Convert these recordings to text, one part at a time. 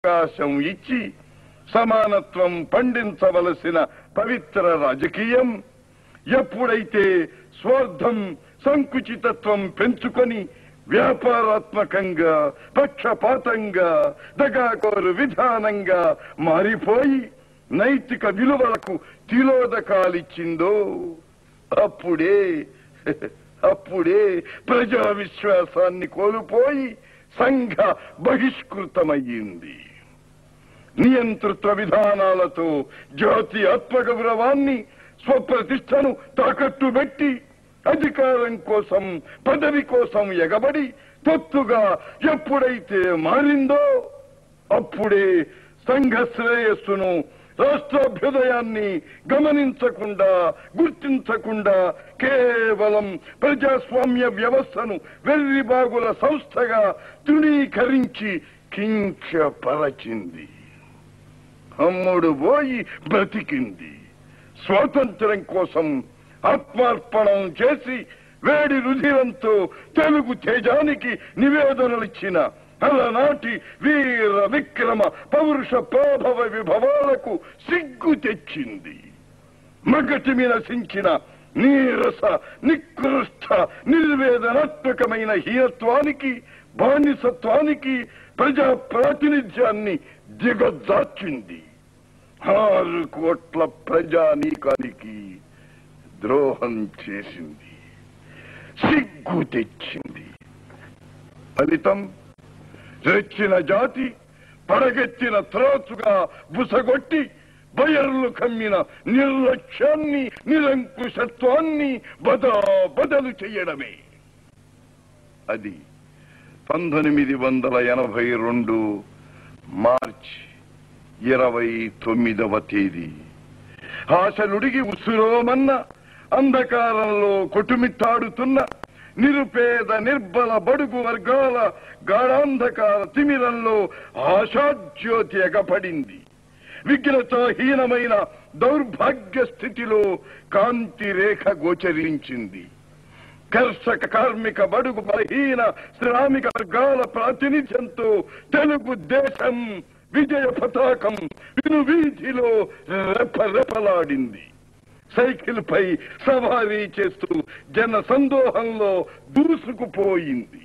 అవకాశం ఇచ్చి సమానత్వం పండించవలసిన పవిత్ర రాజకీయం ఎప్పుడైతే స్వార్థం సంకుచితత్వం పెంచుకొని వ్యాపారాత్మకంగా పక్షపాతంగా దగాకోరు విధానంగా మారిపోయి నైతిక విలువలకు తిలోదకాలిచ్చిందో అప్పుడే అప్పుడే ప్రజా విశ్వాసాన్ని కోల్పోయి సంఘ బహిష్కృతమయ్యింది నియంతృత్వ విధానాలతో జాతి ఆత్మగౌరవాన్ని స్వప్రతిష్టను తాకట్టు పెట్టి అధికారం కోసం పదవి కోసం ఎగబడి తొత్తుగా ఎప్పుడైతే మారిందో అప్పుడే సంఘ శ్రేయస్సును రాష్ట్రాభ్యుదయాన్ని గమనించకుండా గుర్తించకుండా కేవలం ప్రజాస్వామ్య వ్యవస్థను వెర్రిబాగుల సంస్థగా తృణీకరించి కించపరచింది అమ్ముడు పోయి బ్రతికింది స్వాతంత్రం కోసం ఆత్మార్పణం చేసి వేడి రుధిరంతో తెలుగు తేజానికి నివేదనలిచ్చిన అలనాటి వీర విక్రమ పౌరుష ప్రభవ విభవాలకు సిగ్గు తెచ్చింది మగటి మీద సించిన నీరస నికృష్ట నిర్వేదనాత్మకమైన హీనత్వానికి బానిసత్వానికి ప్రజా ప్రాతినిధ్యాన్ని దిగజార్చింది ఆరు కోట్ల ప్రజానీకానికి ద్రోహం చేసింది సిగ్గు తెచ్చింది ఫలితం రెచ్చిన జాతి పడగెత్తిన త్రాచుగా బుసగొట్టి బయర్లు కమ్మిన నిర్లక్ష్యాన్ని నిరంకుశత్వాన్ని బదా బదలు చెయ్యడమే అది పంతొమ్మిది వందల ఎనభై రెండు మార్చ్ ఇరవై తొమ్మిదవ తేదీ ఆశలుడిగి ఉసురోమన్న అంధకారంలో కొట్టుమిట్టాడుతున్న నిరుపేద నిర్బల బడుగు వర్గాల గాఢాంధకార తిమిరంలో ఆశాజ్యోతి ఎగపడింది విఘ్నతాహీనమైన దౌర్భాగ్య స్థితిలో కాంతి రేఖ గోచరించింది కర్షక కార్మిక బడుగు బలహీన శ్రామిక వర్గాల ప్రాతినిధ్యంతో తెలుగు దేశం విజయ పతాకం విను వీధిలో రెపరెపలాడింది సైకిల్ పై సవారీ చేస్తూ జన సందోహంలో దూసుకుపోయింది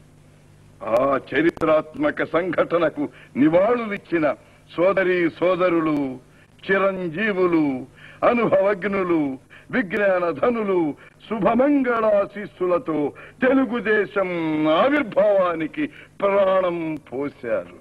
ఆ చరిత్రాత్మక సంఘటనకు నివాళులిచ్చిన సోదరి సోదరులు చిరంజీవులు అనుభవజ్ఞులు విజ్ఞాన ధనులు శుభమంగళాశిస్సులతో తెలుగుదేశం ఆవిర్భావానికి ప్రాణం పోశారు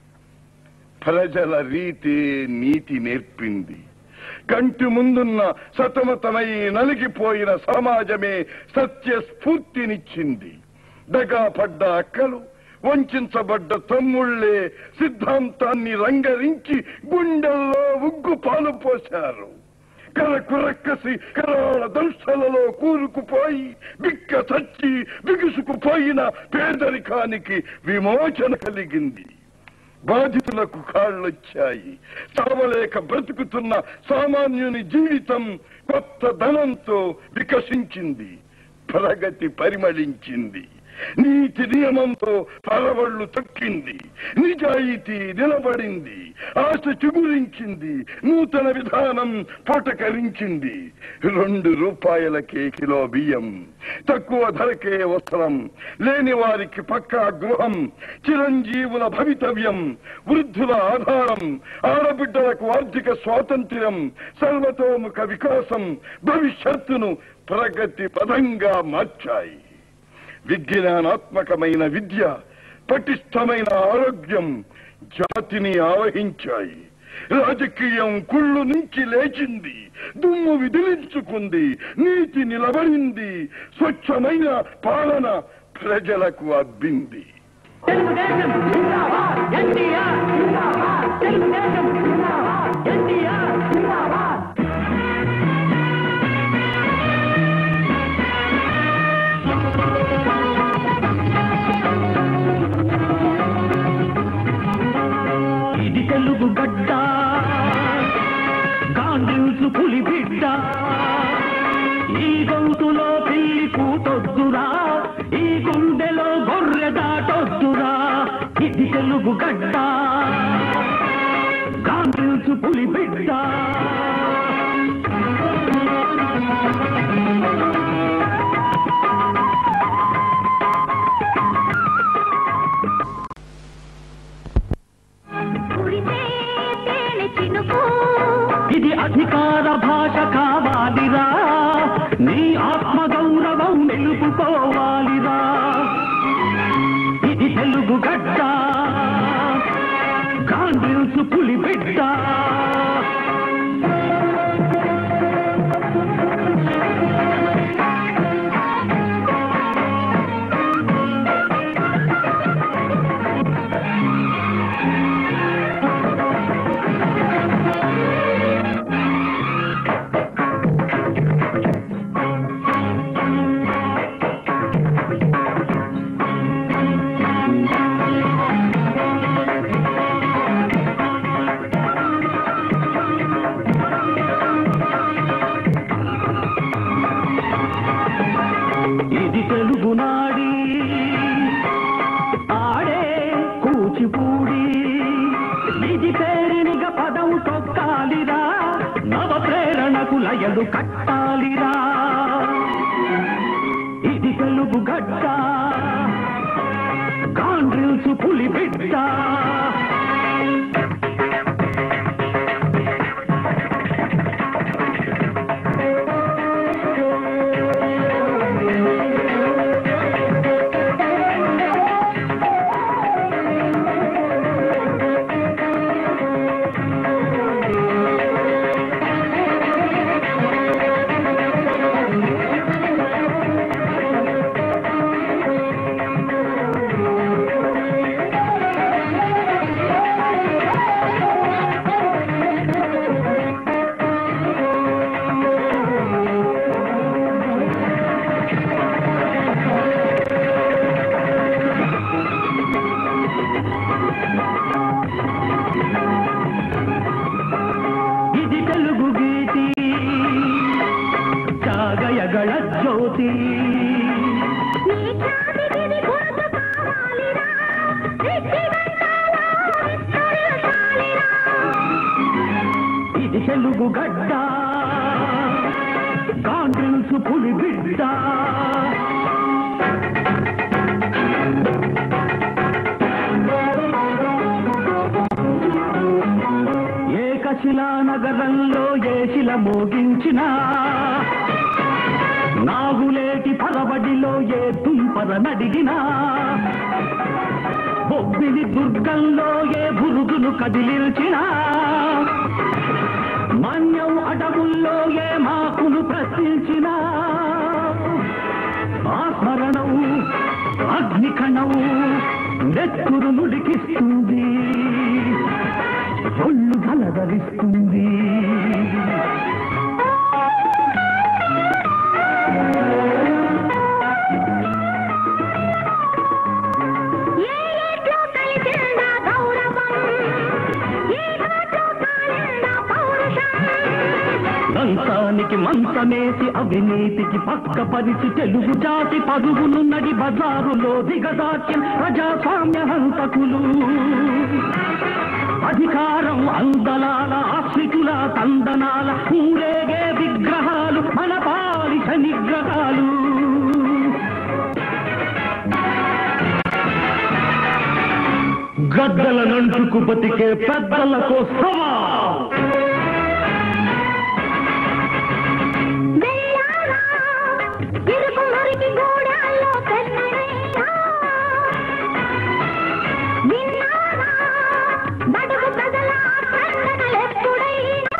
ప్రజల రీతి నీతి నేర్పింది కంటి ముందున్న సతమతమై నలిగిపోయిన సమాజమే సత్య స్ఫూర్తినిచ్చింది దగాపడ్డ అక్కలు వంచబడ్డ తమ్ముళ్లే సిద్ధాంతాన్ని రంగరించి గుండెల్లో ఉగ్గు పాలు పోశారు కరకు రక్కసి కరాళ దంశలలో కూరుకుపోయి బిక్క చచ్చి బిగుసుకుపోయిన పేదరికానికి విమోచన కలిగింది బాధితులకు కాళ్ళొచ్చాయి చావలేక బ్రతుకుతున్న సామాన్యుని జీవితం కొత్త ధనంతో వికసించింది ప్రగతి పరిమళించింది నీతి నియమంతో పరవళ్లు తొక్కింది నిజాయితీ నిలబడింది ఆశ చిగురించింది నూతన విధానం పోటకరించింది రెండు రూపాయలకే కిలో బియ్యం తక్కువ ధరకే వస్త్రం లేని వారికి పక్కా గృహం చిరంజీవుల భవితవ్యం వృద్ధుల ఆధారం ఆడబిడ్డలకు ఆర్థిక స్వాతంత్ర్యం సర్వతోముఖ వికాసం భవిష్యత్తును ప్రగతి పదంగా మార్చాయి విజ్ఞానాత్మకమైన విద్య పటిష్టమైన ఆరోగ్యం జాతిని ఆవహించాయి రాజకీయం కుళ్ళు నుంచి లేచింది దుమ్ము విదిలించుకుంది నీతి నిలబడింది స్వచ్ఛమైన పాలన ప్రజలకు అబ్బింది తెలుగుదేశం జిందాబాద్ ఎన్టీఆర్ జిందాబాద్ తెలుగుదేశం జిందాబాద్ ఎన్టీఆర్ జిందాబాద్ ఇది తెలుగు గడ్డ గాంధీసు పులి బిడ్డ ఈ గొంతులో పిల్లి కూతొద్దురా ఈ గుండెలో గొర్రె దాటొద్దురా ఇది తెలుగు గడ్డ గాండ్రిల్సు పులి బిడ్డ కురిసే తేనె చినుకు ఇది అధికార భాష కావాలిరా నీ ఆత్మగౌరవం నిలుపుకోవాలిరా ఇది తెలుగు గడ్డ గాండ్రిల్సు పులి బిడ్డ ఇది తెలుగునాడి ఆడే కూచిపూడి ఇది పేరినిగ పదం తొక్కాలిరా నవ ప్రేరణకు లయలు కట్టాలిరా ఇది తెలుగు గడ్డ గాండ్రిల్సు పులి బిడ్డ ఇది తెలుగు గీతి జాగయగళ జ్యోతి నీ చాటికిది గుర్తు కావాలిరా రెచ్చిగంటావా విస్తరించాలిరా ఇది తెలుగు గడ్డ గాండ్రిల్సు పులి బిడ్డ ఏకశిలా నగరంలో ఏ శిల మోగించినా నాగులేటి పరబడిలో ఏ తుంపర నడిగినా బొబ్బిలి దుర్గంలో ఏ బురుగును కదిలిల్చినా మన్యం అడవుల్లో ఏ మాకును ప్రశ్నించినా ఆ స్మరణం అగ్నికణం నెత్తురు నుడికిస్తుంది ఒళ్ళు కలగరిస్తుంది ఏ ఏట్లో కలిసిందా గౌరవం ఏ ఘాట్లో కాలిందా పౌరుషం దంతానికి మంచమేసి అవినీతికి పక్క పరిచి తెలుగు జాతి పరుగును నడి బజారులో దిగదాట్యం ప్రజాస్వామ్య హంతకులు అధికారం అందలాల ఆశ్రితుల తందనాల ఊరేగే విగ్రహాలు మన పాలిష నిగ్రహాలు గద్దల నంటుకు బతికే పెద్దలకు సవాల్ వెళ్ళారా ఇరుకు మురికి గూడాల్లో పెన్నడైనా విన్నారా బడుగు ప్రజల ఖండనలెప్పుడైనా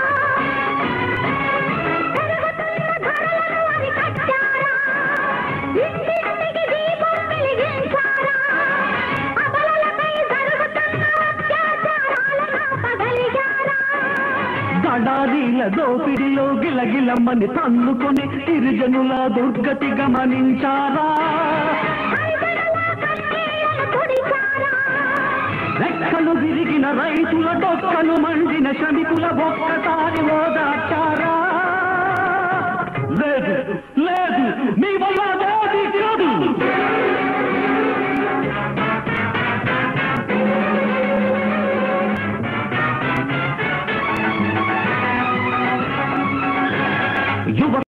పెరుగుతున్న ధరలను అరికట్టారా ఇంటింటికి దీపం వెలిగించారా అబలలపై జరుగుతున్న అత్యాచారాలను ఆపగలిగారా దడారీల దోపిడిలో గిలగిలమ్మని తన్నుకొని గిరిజనుల దుర్గతి గమనించారా రెక్కలు విరిగిన రైతుల డొక్కలు మండిన శ్రమికుల ఒక్కసారి ఓదార్చారా లేదు లేదు మీ వల్ల అదేది కాదు యువ